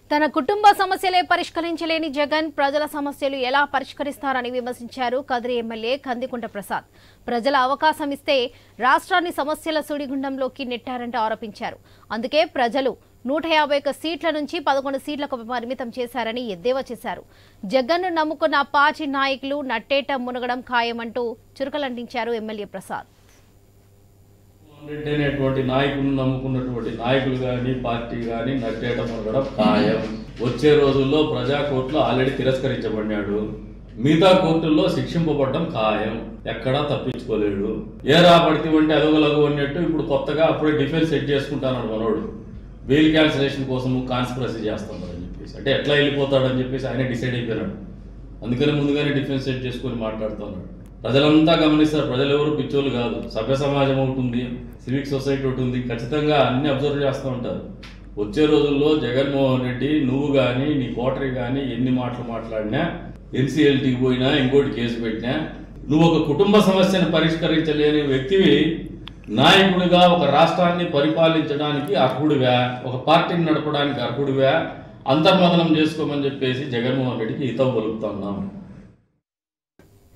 తన కుటుంబ సమస్యలే పరిష్కరించలేని జగన్ ప్రజల సమస్యలు ఎలా పరిష్కరిస్తారని విమర్శించారు కదిరి ఎమ్మెల్యే కందికుంట ప్రసాద్ ప్రజల అవకాశం ఇస్తే రాష్ట్రాన్ని సమస్యల సుడిగుండంలోకి నెట్టారంటూ ఆరోపించారు అందుకే ప్రజలు నూట యాభై ఒక్క సీట్ల నుంచి పదకొండు సీట్లకు పరిమితం చేశారని ఎద్దేవా చేశారు జగన్ను నమ్ముకున్న పార్టీ నాయకులు నట్టేట మునగడం ఖాయమంటూ చురుకలంటించారు ఎమ్మెల్యే ప్రసాద్ రెడ్డి అనేటువంటి నాయకులను నమ్ముకున్నటువంటి నాయకులు కానీ పార్టీ కానీ నట్టేట మునగడం ఖాయం వచ్చే రోజుల్లో ప్రజా కోర్టులో ఆల్రెడీ తిరస్కరించబడినాడు మిగతా కోర్టుల్లో శిక్షింపబడడం ఖాయం ఎక్కడా తప్పించుకోలేడు ఏ రాబడితే అంటే అదొగలగు అన్నట్టు ఇప్పుడు కొత్తగా అప్పుడే డిఫెన్స్ సెట్ చేసుకుంటాను మనోడు బెయిల్ క్యాన్సిలేషన్ కోసం కాన్స్పిరసీ చేస్తున్నారని చెప్పేసి అంటే ఎట్లా వెళ్ళిపోతాడని చెప్పేసి ఆయన డిసైడ్ అయిపోయినాడు అందుకని ముందుగానే డిఫెన్స్ సెట్ చేసుకొని మాట్లాడుతున్నాడు ప్రజలంతా గమనిస్తారు ప్రజలు ఎవరు పిచ్చోళ్ళు కాదు సభ్య సమాజం ఒకటి ఉంది సివిక్ సొసైటీ ఒకటి ఉంది ఖచ్చితంగా అన్ని అబ్జర్వ్ చేస్తూ ఉంటారు వచ్చే రోజుల్లో జగన్మోహన్ రెడ్డి నువ్వు కానీ నీ కోటరీ కానీ ఎన్ని మాటలు మాట్లాడినా ఎన్సీఎల్టీకి పోయినా ఇంకోటి కేసు పెట్టినా నువ్వు ఒక కుటుంబ సమస్యను పరిష్కరించలేని వ్యక్తివి నాయకుడిగా ఒక రాష్ట్రాన్ని పరిపాలించడానికి అర్హుడివా ఒక పార్టీని నడపడానికి అర్హుడివా అంతర్మదనం చేసుకోమని చెప్పేసి జగన్మోహన్ రెడ్డికి హితవు పలుకుతున్నాం